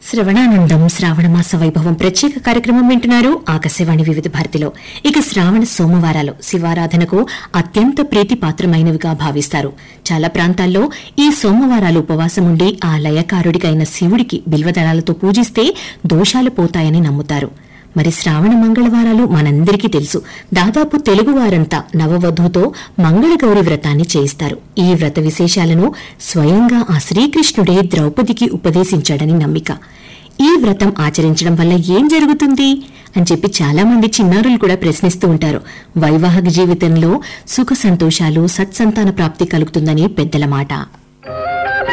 శ్రవణానందం శ్రావణమాస వైభవం ప్రత్యేక కార్యక్రమం వింటున్నారు ఆకాశవాణి వివిధ భారతిలో ఇక శ్రావణ సోమవారాలు శివారాధనకు అత్యంత ప్రీతిపాత్రమైనవిగా భావిస్తారు చాలా ప్రాంతాల్లో ఈ సోమవారాలు ఉపవాసం ఉండి ఆ లయకారుడికైన శివుడికి బిల్వదళాలతో పూజిస్తే దోషాలు పోతాయని నమ్ముతారు మరి శ్రావణ మంగళవారాలు మనందరికీ తెలుసు దాదాపు తెలుగువారంతా నవవధువుతో మంగళగౌరి వ్రతాన్ని చేయిస్తారు ఈ వ్రత విశేషాలను స్వయంగా ఆ శ్రీకృష్ణుడే ద్రౌపదికి ఉపదేశించాడని నమ్మిక ఈ వ్రతం ఆచరించడం వల్ల ఏం జరుగుతుంది అని చెప్పి చాలా మంది చిన్నారులు కూడా ప్రశ్నిస్తూ ఉంటారు వైవాహిక జీవితంలో సుఖ సంతోషాలు సత్సంతాన ప్రాప్తి కలుగుతుందని పెద్దల మాట